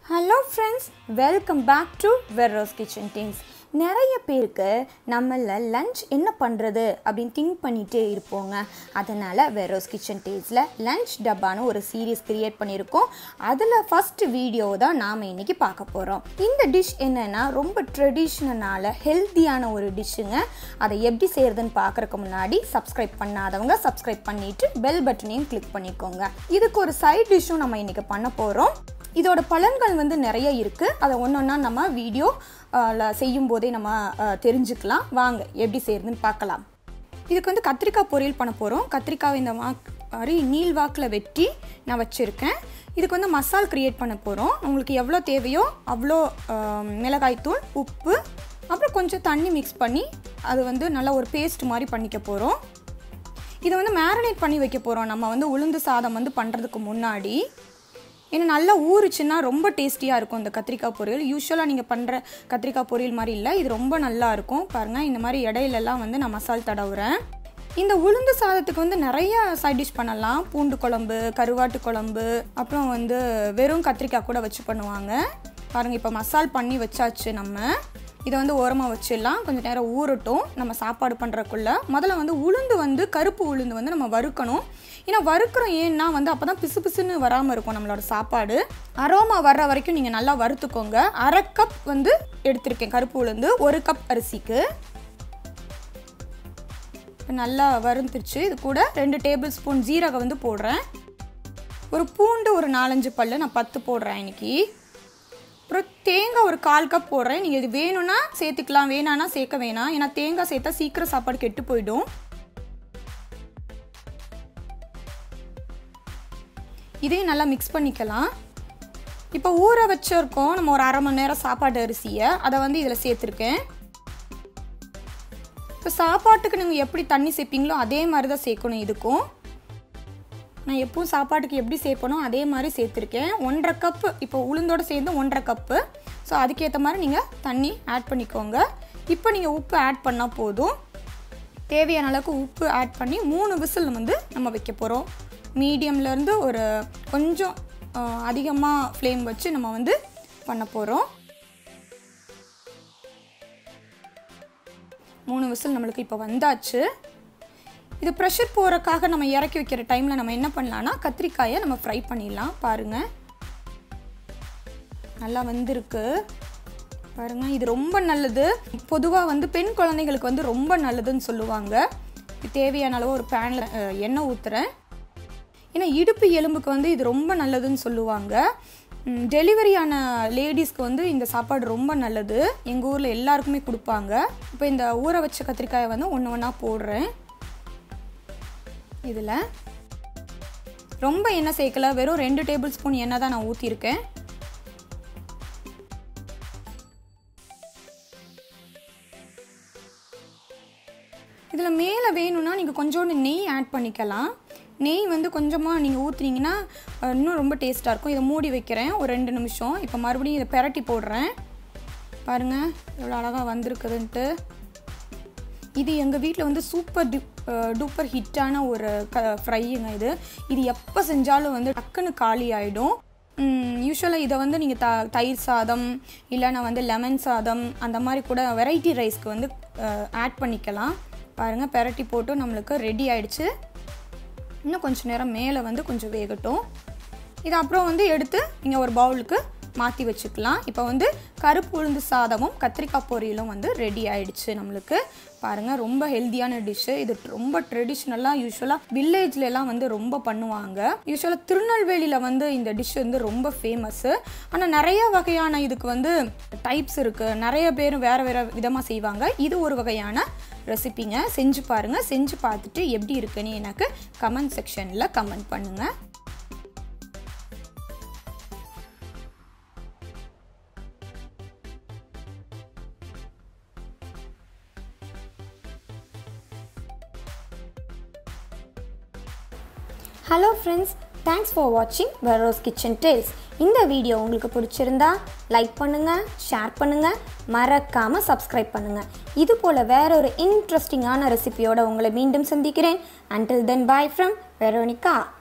hello friends welcome back to Vero's kitchen things நிறைய பேருக்கு நம்மள லஞ்ச் என்ன பண்ணுறது அப்படின்னு திங்க் பண்ணிகிட்டே இருப்போங்க அதனால் வெரோஸ் கிச்சன் டேஸ்டில் லஞ்ச் டப்பான்னு ஒரு சீரீஸ் கிரியேட் பண்ணியிருக்கோம் அதில் ஃபஸ்ட்டு வீடியோ தான் நாம் இன்றைக்கி பார்க்க போகிறோம் இந்த டிஷ் என்னென்னா ரொம்ப ட்ரெடிஷ்னலான ஹெல்த்தியான ஒரு டிஷ்ஷுங்க அதை எப்படி செய்கிறதுன்னு பார்க்குறக்கு முன்னாடி சப்ஸ்கிரைப் பண்ணாதவங்க சப்ஸ்கிரைப் பண்ணிவிட்டு பெல் பட்டனையும் கிளிக் பண்ணிக்கோங்க இதுக்கு ஒரு சைட் டிஷ்ஷும் நம்ம இன்றைக்கி பண்ண போகிறோம் இதோட பலன்கள் வந்து நிறைய இருக்குது அதை ஒன்று ஒன்றா நம்ம வீடியோ செய்யும் போதே நம்ம அஹ், தெரிஞ்சுக்கலாம் வாங்க எப்படி செய்யறதுன்னு பார்க்கலாம் இதுக்கு வந்து கத்திரிக்காய் பொரியல் பண்ண போகிறோம் கத்திரிக்காவை இந்த மா மாதிரி நீள் வாக்கில் வெட்டி நான் வச்சுருக்கேன் இதுக்கு வந்து மசால் க்ரியேட் பண்ண போகிறோம் உங்களுக்கு எவ்வளோ தேவையோ அவ்வளோ அஹ், மிளகாய்த்தூள் உப்பு அப்புறம் கொஞ்சம் தண்ணி மிக்ஸ் பண்ணி அது வந்து நல்லா ஒரு பேஸ்ட் மாதிரி பண்ணிக்க போகிறோம் இதை வந்து மேரினேட் பண்ணி வைக்க போகிறோம் நம்ம வந்து உளுந்து சாதம் வந்து பண்ணுறதுக்கு முன்னாடி ஏன்னா நல்லா ஊறுச்சுன்னா ரொம்ப டேஸ்டியாக இருக்கும் இந்த கத்திரிக்காய் பொரியல் யூஸ்வலாக நீங்கள் பண்ணுற கத்திரிக்காய் பொரியல் மாதிரி இல்லை இது ரொம்ப நல்லா இருக்கும் பாருங்கள் இந்த மாதிரி இடையிலலாம் வந்து நான் மசால் தடவுறேன் இந்த உளுந்து சாதத்துக்கு வந்து நிறைய சைட் டிஷ் பண்ணலாம் பூண்டு குழம்பு கருவாட்டு குழம்பு அப்புறம் வந்து வெறும் கத்திரிக்காய் கூட வச்சு பண்ணுவாங்க பாருங்கள் இப்போ மசால் பண்ணி வச்சாச்சு நம்ம இதை வந்து ஓரமாக வச்சிடலாம் கொஞ்சம் நேரம் ஊறட்டும் நம்ம சாப்பாடு பண்ணுறக்குள்ள முதல்ல வந்து உளுந்து வந்து கருப்பு உளுந்து வந்து நம்ம வறுக்கணும் ஏன்னா வறுக்கிறோம் ஏன்னா வந்து அப்போ தான் பிசு பிசுன்னு வராமல் இருக்கும் நம்மளோட சாப்பாடு அரோமா வர்ற வரைக்கும் நீங்கள் நல்லா வறுத்துக்கோங்க அரை கப் வந்து எடுத்திருக்கேன் கருப்பு உளுந்து ஒரு கப் அரிசிக்கு இப்ப நல்லா வறுந்துருச்சு இது கூட ரெண்டு டேபிள் ஸ்பூன் ஜீரகம் வந்து போடுறேன் ஒரு பூண்டு ஒரு நாலஞ்சு பல்லு நான் பத்து போடுறேன் இன்னைக்கு அப்புறம் தேங்காய் ஒரு கால் கப் போடுறேன் நீங்கள் இது வேணும்னா சேர்த்துக்கலாம் வேணான்னா சேர்க்க வேணாம் ஏன்னா தேங்காய் சேர்த்தா சீக்கிரம் சாப்பாடு கெட்டு போயிடும் இதையும் நல்லா மிக்ஸ் பண்ணிக்கலாம் இப்போ ஊற வச்சிருக்கோம் நம்ம ஒரு அரை மணி நேரம் சாப்பாடு அரிசியை அதை வந்து இதில் சேர்த்துருக்கேன் இப்போ சாப்பாட்டுக்கு நீங்கள் எப்படி தண்ணி சேர்ப்பீங்களோ அதே மாதிரி தான் சேர்க்கணும் இதுக்கும் நான் எப்பவும் சாப்பாட்டுக்கு எப்படி சேர்ப்பனோ அதே மாதிரி சேர்த்துருக்கேன் ஒன்றரை கப்பு இப்போ உளுந்தோட சேர்ந்து ஒன்றரை கப்பு ஸோ அதுக்கேற்ற மாதிரி நீங்கள் தண்ணி ஆட் பண்ணிக்கோங்க இப்போ நீங்கள் உப்பு ஆட் பண்ணால் போதும் தேவையான அளவுக்கு உப்பு ஆட் பண்ணி மூணு விசில் வந்து நம்ம வைக்க போகிறோம் மீடியம்லேருந்து ஒரு கொஞ்சம் அதிகமாக ஃப்ளேம் வச்சு நம்ம வந்து பண்ண போகிறோம் மூணு விசில் நம்மளுக்கு இப்போ வந்தாச்சு இது ப்ரெஷர் போகிறக்காக நம்ம இறக்கி வைக்கிற டைமில் நம்ம என்ன பண்ணலாம்னா கத்திரிக்காயை நம்ம ஃப்ரை பண்ணிடலாம் பாருங்கள் நல்லா வந்திருக்கு பாருங்கள் இது ரொம்ப நல்லது பொதுவாக வந்து பெண் குழந்தைகளுக்கு வந்து ரொம்ப நல்லதுன்னு சொல்லுவாங்க இது தேவையான அளவு ஒரு பேனில் எண்ணெய் ஊற்றுறேன் ஏன்னா இடுப்பு எலும்புக்கு வந்து இது ரொம்ப நல்லதுன்னு சொல்லுவாங்க டெலிவரியான லேடிஸ்க்கு வந்து இந்த சாப்பாடு ரொம்ப நல்லது எங்கள் ஊரில் எல்லாருக்குமே கொடுப்பாங்க இப்போ இந்த ஊற வச்ச கத்திரிக்காயை வந்து ஒன்று ஒன்றா போடுறேன் இதில் ரொம்ப எண்ணெய் சேர்க்கல வெறும் ரெண்டு டேபிள் ஸ்பூன் எண்ணெய் தான் நான் ஊற்றிருக்கேன் இதில் மேலே வேணும்னா நீங்கள் கொஞ்சோண்டு நெய் ஆட் பண்ணிக்கலாம் நெய் வந்து கொஞ்சமாக நீங்கள் ஊற்றுனீங்கன்னா அஹ், இன்னும் ரொம்ப டேஸ்ட்டாக இருக்கும் இதை மூடி வைக்கிறேன் ஒரு ரெண்டு நிமிஷம் இப்போ மறுபடியும் இதை பெரட்டி போடுறேன் பாருங்கள் எவ்வளோ அழகாக வந்திருக்குதுன்ட்டு இது எங்கள் வீட்டில் வந்து சூப்பர் டிப் டூப்பர் ஹிட்டான ஒரு க ஃப்ரையுங்க இது இது எப்போ செஞ்சாலும் வந்து டக்குன்னு காலி ஆகிடும் யூஸ்வலாக இதை வந்து நீங்கள் த தயிர் சாதம் இல்லைன்னா வந்து லெமன் சாதம் அந்த மாதிரி கூட வெரைட்டி ரைஸ்க்கு வந்து ஆட் பண்ணிக்கலாம் பாருங்கள் பெரட்டி போட்டு நம்மளுக்கு ரெடி ஆயிடுச்சு இன்னும் கொஞ்சம் நேரம் மேலே வந்து கொஞ்சம் வேகட்டும் இது அப்புறம் வந்து எடுத்து நீங்கள் ஒரு பவுலுக்கு மாற்றி வச்சுக்கலாம் இப்போ வந்து கருப்பு உளுந்து சாதமும் கத்திரிக்காய் பொரியலும் வந்து ரெடி ஆயிடுச்சு நம்மளுக்கு பாருங்கள் ரொம்ப ஹெல்த்தியான டிஷ்ஷு இது ரொம்ப ட்ரெடிஷ்னலாக யூஸ்வலாக வில்லேஜ்ல எல்லாம் வந்து ரொம்ப பண்ணுவாங்க யூஸ்வலாக திருநெல்வேலியில் வந்து இந்த டிஷ் வந்து ரொம்ப ஃபேமஸ்ஸு ஆனால் நிறைய வகையான இதுக்கு வந்து டைப்ஸ் இருக்குது நிறைய பேர் வேறு வேறு விதமாக செய்வாங்க இது ஒரு வகையான ரெசிபிங்க செஞ்சு பாருங்கள் செஞ்சு பார்த்துட்டு எப்படி இருக்குன்னு எனக்கு கமெண்ட் செக்ஷனில் கமெண்ட் பண்ணுங்கள் ஹலோ ஃப்ரெண்ட்ஸ் தேங்க்ஸ் ஃபார் வாட்சிங் வெரோஸ் கிச்சன் டேல்ஸ் இந்த வீடியோ உங்களுக்கு பிடிச்சிருந்தா லைக் பண்ணுங்கள் ஷேர் பண்ணுங்கள் மறக்காமல் சப்ஸ்கிரைப் பண்ணுங்கள் இது போல் வேற ஒரு இன்ட்ரெஸ்டிங்கான ரெசிபியோட உங்களை மீண்டும் சந்திக்கிறேன் until then bye from Veronica